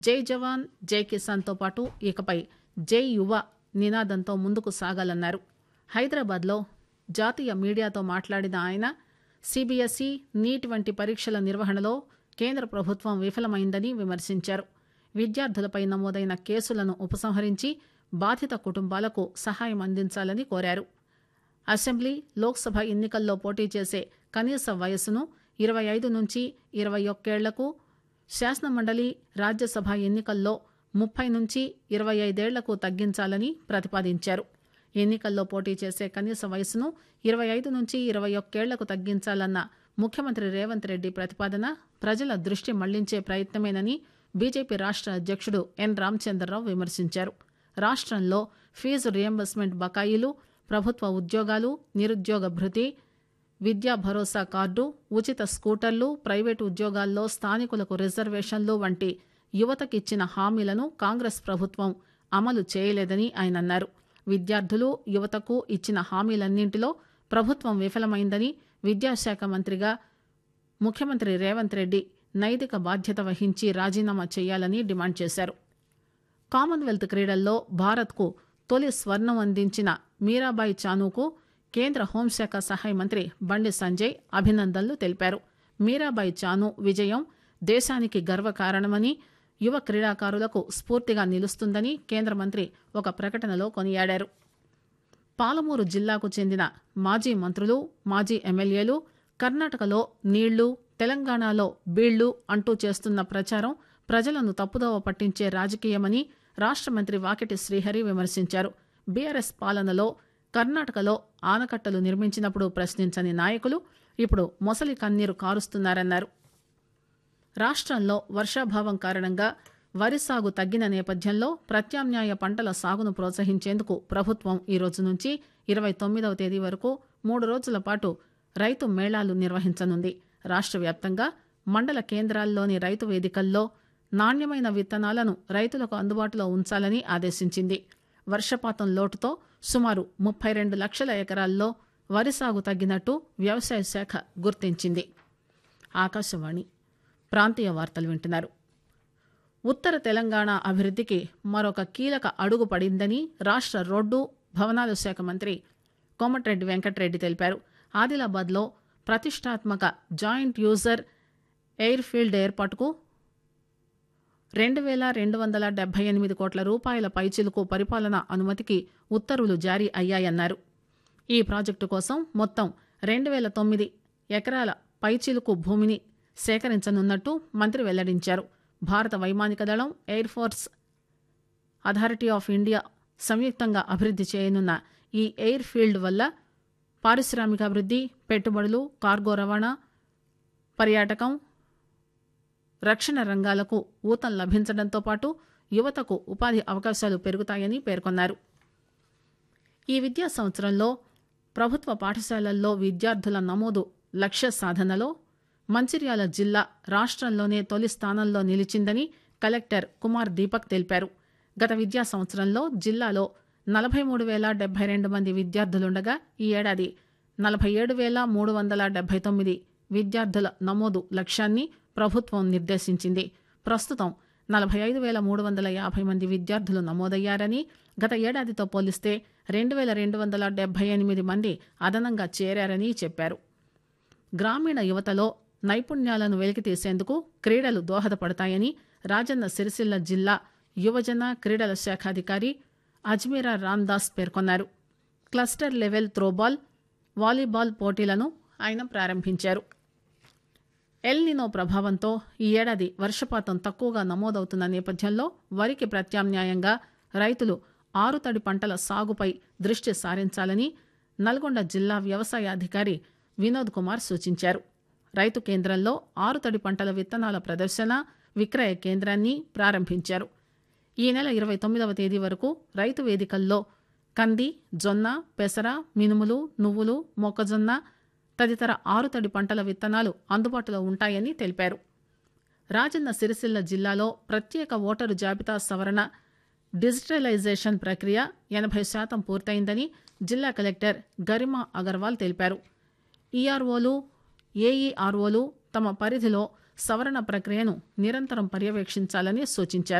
జై జవాన్ జై కిసాన్తో పాటు ఇకపై జై యువ నినాదంతో ముందుకు సాగాలన్నారు హైదరాబాద్లో జాతీయ మీడియాతో మాట్లాడిన ఆయన సిబిఎస్ఈ నీట్ వంటి పరీక్షల నిర్వహణలో కేంద్ర ప్రభుత్వం విఫలమైందని విమర్శించారు విద్యార్థులపై నమోదైన కేసులను ఉపసంహరించి బాధిత కుటుంబాలకు సహాయం అందించాలని కోరారు అసెంబ్లీ లోక్సభ ఎన్నికల్లో పోటీ చేసే కనీస వయస్సును ఇరవై ఐదు నుంచి ఇరవై ఒక్కేళ్లకు శాసనమండలి రాజ్యసభ ఎన్నికల్లో ముప్పై నుంచి ఇరవై ఐదేళ్లకు తగ్గించాలని ప్రతిపాదించారు ఎన్నికల్లో పోటీ చేసే కనీస వయసును ఇరవై ఐదు నుంచి ఇరవై ఒక్కేళ్లకు తగ్గించాలన్న ముఖ్యమంత్రి రేవంత్ రెడ్డి ప్రతిపాదన ప్రజల దృష్టి మళ్లించే ప్రయత్నమేనని బీజేపీ రాష్ట అధ్యక్షుడు ఎన్ రామచంద్రరావు విమర్శించారు రాష్ట్రంలో ఫీజు రియంబర్స్మెంట్ బకాయిలు ప్రభుత్వ ఉద్యోగాలు నిరుద్యోగ భృతి విద్యా భరోసా కార్డు ఉచిత స్కూటర్లు ప్రైవేటు ఉద్యోగాల్లో స్థానికులకు రిజర్వేషన్లు వంటి యువతకిచ్చిన హామీలను కాంగ్రెస్ ప్రభుత్వం అమలు చేయలేదని ఆయన అన్నారు విద్యార్థులు యువతకు ఇచ్చిన హామీలన్నింటిలో ప్రభుత్వం విఫలమైందని విద్యాశాఖ మంత్రిగా ముఖ్యమంత్రి రేవంత్ రెడ్డి నైతిక బాధ్యత వహించి రాజీనామా చేయాలని డిమాండ్ చేశారు కామన్వెల్త్ క్రీడల్లో భారత్కు తొలి స్వర్ణం అందించిన మీరాబాయి చానుకు కేంద్ర హోంశాఖ సహాయ మంత్రి బండి సంజయ్ అభినందనలు తెలిపారు మీరాబాయి చాను విజయం దేశానికి గర్వకారణమని యువ క్రీడాకారులకు స్ఫూర్తిగా నిలుస్తుందని కేంద్ర మంత్రి ఒక ప్రకటనలో కొనియాడారు పాలమూరు జిల్లాకు చెందిన మాజీ మంత్రులు మాజీ ఎమ్మెల్యేలు కర్ణాటకలో నీళ్లు తెలంగాణలో బీళ్లు అంటూ చేస్తున్న ప్రచారం ప్రజలను తప్పుదోవ పట్టించే రాజకీయమని రాష్ట మంత్రి వాకిటి శ్రీహరి విమర్శించారు బీఆర్ఎస్ పాలనలో కర్ణాటకలో ఆనకట్టలు నిర్మించినప్పుడు ప్రశ్నించని నాయకులు ఇప్పుడు మొసలి కన్నీరు కారుస్తున్నారన్నారు రాష్ట్రంలో వర్షాభావం కారణంగా వరి సాగు తగ్గిన నేపథ్యంలో ప్రత్యామ్నాయ పంటల సాగును ప్రోత్సహించేందుకు ప్రభుత్వం ఈ రోజు నుంచి ఇరవై తొమ్మిదవ తేదీ వరకు మూడు రోజుల పాటు రైతు మేళాలు నిర్వహించనుంది రాష్ట్ర వ్యాప్తంగా మండల కేంద్రాల్లోని రైతు వేదికల్లో నాణ్యమైన విత్తనాలను రైతులకు అందుబాటులో ఉంచాలని ఆదేశించింది వర్షపాతం లోటుతో సుమారు ముప్పై రెండు లక్షల ఎకరాల్లో వరి సాగు తగ్గినట్టు వ్యవసాయ శాఖ గుర్తించింది ఆకాశవాణి ప్రాంతీయ వార్తలు వింటున్నారు ఉత్తర తెలంగాణ అభివృద్ధికి మరొక కీలక అడుగు పడిందని రాష్ట్ర రోడ్డు భవనాల శాఖ మంత్రి కోమటిరెడ్డి వెంకటరెడ్డి తెలిపారు ఆదిలాబాద్లో ప్రతిష్టాత్మక జాయింట్ యూజర్ ఎయిర్ ఫీల్డ్ ఏర్పాటుకు రెండు వేల రెండు వందల డెబ్బై ఎనిమిది కోట్ల రూపాయల పైచిలుకు పరిపాలన అనుమతికి ఉత్తర్వులు జారీ అయ్యాయన్నారు ఈ ప్రాజెక్టు కోసం మొత్తం రెండు వేల తొమ్మిది ఎకరాల పైచిలుకు భూమిని సేకరించనున్నట్టు మంత్రి వెల్లడించారు భారత వైమానిక దళం air force authority of India సంయుక్తంగా అభివృద్ది చేయనున్న ఈ ఎయిర్ ఫీల్డ్ వల్ల పారిశ్రామికాభివృద్ది పెట్టుబడులు కార్గో రవాణా పర్యాటకం రక్షణ రంగాలకు ఊతం లభించడంతో పాటు యువతకు ఉపాధి అవకాశాలు పెరుగుతాయని పేర్కొన్నారు ఈ విద్యా సంవత్సరంలో ప్రభుత్వ పాఠశాలల్లో విద్యార్థుల నమోదు లక్ష్య సాధనలో మంచిర్యాల జిల్లా రాష్ట్రంలోనే తొలి స్థానంలో నిలిచిందని కలెక్టర్ కుమార్ దీపక్ తెలిపారు గత విద్యా సంవత్సరంలో జిల్లాలో నలభై మూడు వేల డెబ్బై రెండు మంది విద్యార్థులుండగా ఈ ఏడాది నలభై ఏడు వేల మూడు వందల డెబ్బై తొమ్మిది విద్యార్థుల నమోదు లక్ష్యాన్ని ప్రభుత్వం నిర్దేశించింది ప్రస్తుతం నలభై ఐదు వేల మూడు వందల యాభై మంది విద్యార్థులు నమోదయ్యారని గత ఏడాదితో పోలిస్తే రెండు వేల రెండు వందల డెబ్బై ఎనిమిది మంది అదనంగా చేరారని చెప్పారు గ్రామీణ యువతలో నైపుణ్యాలను వెలికితీసేందుకు క్రీడలు దోహదపడతాయని రాజన్న సిరిసిల్ల జిల్లా యువజన క్రీడల శాఖాధికారి అజ్మీరా రామ్దాస్ పేర్కొన్నారు క్లస్టర్ లెవెల్ త్రోబాల్ వాలీబాల్ పోటీలను ఆయన ప్రారంభించారు ఎల్నినో ప్రభావంతో ఈ ఏడాది వర్షపాతం తక్కువగా నమోదవుతున్న నేపథ్యంలో వరికి ప్రత్యామ్నాయంగా రైతులు ఆరుతడి పంటల సాగుపై దృష్టి సారించాలని నల్గొండ జిల్లా వ్యవసాయ అధికారి వినోద్ కుమార్ సూచించారు రైతు కేంద్రంలో ఆరుతడి పంటల విత్తనాల ప్రదర్శన విక్రయ కేంద్రాన్ని ప్రారంభించారు ఈ నెల ఇరవై తొమ్మిదవ తేదీ వరకు రైతు వేదికల్లో కంది జొన్న పెసర మినుములు నువ్వులు మొక్కజొన్న తదితర ఆరుతడి పంటల విత్తనాలు అందుబాటులో ఉంటాయని తెలిపారు రాజన్న సిరిసిల్ల జిల్లాలో ప్రత్యేక ఓటరు జాబితా సవరణ డిజిటలైజేషన్ ప్రక్రియ ఎనభై శాతం పూర్తయిందని జిల్లా కలెక్టర్ గరిమా అగర్వాల్ తెలిపారు ఈఆర్ఓలు ఏఈఆర్ఓలు తమ పరిధిలో సవరణ ప్రక్రియను నిరంతరం పర్యవేక్షించాలని సూచించారు